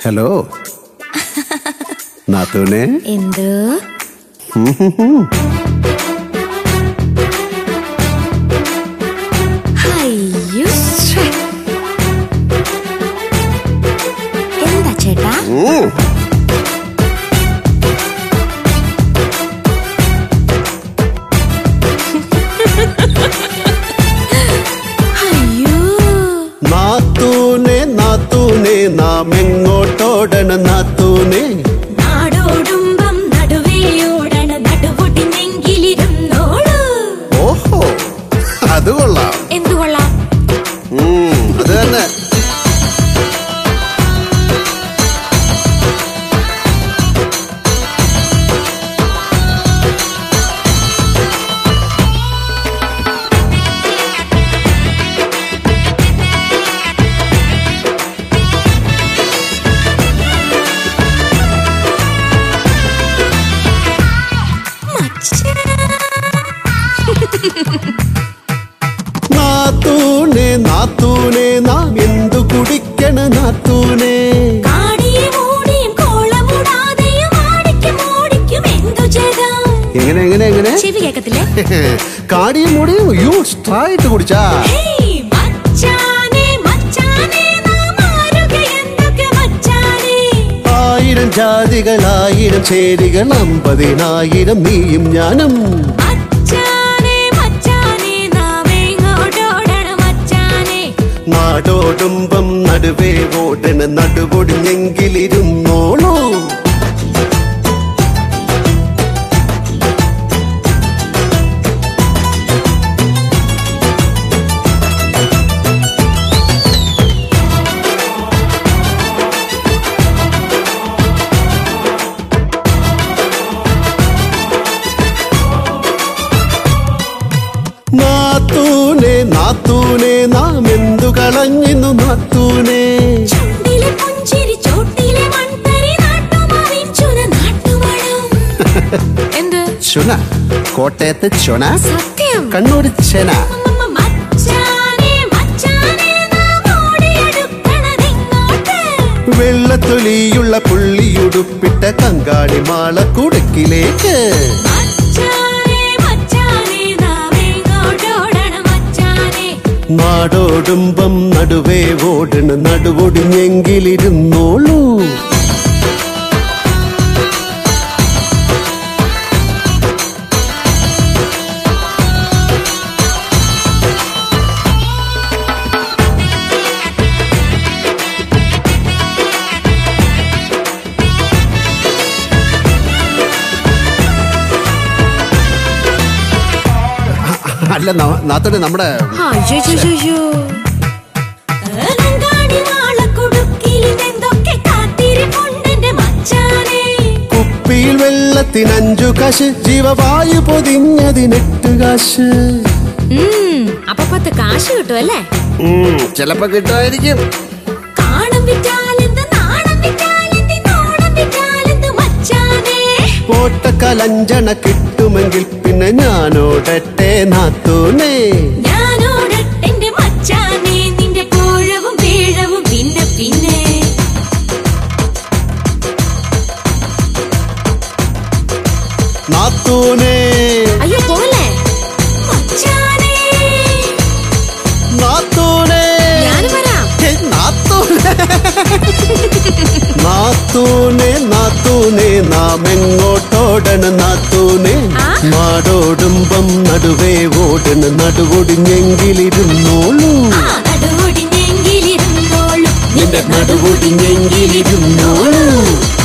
Hello നാത്തൂനെ എന്ത് അയ്യോ ശ്ശേ. എന്താ ചേട്ടാ ഉം. അയ്യോ നാത്തൂനെ നാത്തൂനെ നാം എങ്ങോട്ടോടണ നാത്തൂനെ നാടോടുമ്പം നടുവേയോടണ നടുപൊട്ടിനെങ്കിലിരുന്നോളൂ ഓഹോ അത് കൊള്ളാം എന്തു കൊള്ളാം ഉം, അത് തന്നെ നാത്തൂനെ നാത്തൂനെ നാം എന്തു കുടിക്കണ നാത്തൂനെ കാടിയെ മൂടിയും കോളമൂടാതെയും ആടിക്കും ഓടിക്കും എന്തു ചെയ്താം എങ്ങനെ എങ്ങനെ എങ്ങനെ ചെവി കേക്കത്തില്ലേ കാടിയും മുടിയും യൂ സ്ട്രായിട്ട് കുടിച്ചാ ഹേയ് മച്ചാനെ മച്ചാനെ നാം ആരുക എന്തൊക്കെ മച്ചാനെ ആയിരം ജാതികളായിരം ചേരികൾ അമ്പതിനായിരം നീയും ഞാനും മച്ചാനെ മച്ചാനെ നാം എങ്ങോട്ടോടണം മച്ചാനെ നാടോടുമ്പം നടുവേ ഓടണ നടുപൊടിഞ്ഞെങ്കിലിരുന്നോളൂ നാത്തൂനെ നാത്തൂനെ നാം എന്തു കളഞ്ഞിന്നു നാത്തൂനെ ചുണ്ടിലെ പുഞ്ചിരി ചോട്ടിലെ മൺതരി നാട്ടുമാവിൻ ചുന നാട്ടുമണം എന്ത് ചുന കോട്ടയത്തെ ചുന സത്യം കണ്ണൂർ ചെന മച്ചാനെ മച്ചാനെ നാം ഓടിയെടുക്കണതെങ്ങോട്ട് വെള്ളത്തൊലിയുള്ള പുള്ളിയുടുപ്പിട്ട കങ്കാളി മാള കുടുക്കിലേക്ക് മച്ചാനെ മച്ചാനെ നാം എങ്ങോട്ടോടണം മച്ചാനെ നാടോടുമ്പം നടുവേ ഓടണ നടുവൊടിഞ്ഞെങ്കിലിരുന്നോളൂ അല്ല നാത്തോടെ നമ്മുടെ അലങ്കാടി മാളക്കുടുക്കിലിതെന്തൊക്കെ കാത്തിരിപ്പുണ്ടെന്റെ മച്ചാനെ കുപ്പിയിൽ വെള്ളത്തിനഞ്ചു കാശ് ജീവവായു പൊതിഞ്ഞതിനെട്ട് കാശ് അപ്പൊ പത്ത് കാശ് കിട്ടുമല്ലേ ഉം, ചിലപ്പോ കിട്ടുമായിരിക്കും കാണം വിറ്റാലെന്ത് നാണം വിറ്റാലെന്ത് നോണം വിറ്റാലെന്ത് മച്ചാനെ ഓട്ടക്കലഞ്ചണ കിട്ടുമെങ്കിൽ പിന്നെ ഞാനോടട്ടെ നാത്തൂനെ ഞാനോടട്ടെന്റെ മച്ചാനെ നിന്റെ പൂഴവും വീഴവും പിന്നെ പിന്നെ നാത്തൂനെ അയ്യോ പോലെ മച്ചാനെ നാത്തൂനെ ഞാനും വരാം ഹേ, നാത്തൂനെ നാത്തൂനെ നാത്തൂനെ നാം എങ്ങോട്ടോടണ നാത്തൂനെ ആ? നാടോടുമ്പം നടുവേ ഓടണ നടുവൊടിഞ്ഞെങ്കിലിരുന്നോളൂ ആ നടുവൊടിഞ്ഞെങ്കിലിരുന്നോളും നിന്റെ നടുവൊടിഞ്ഞെങ്കിലിരുന്നോളൂ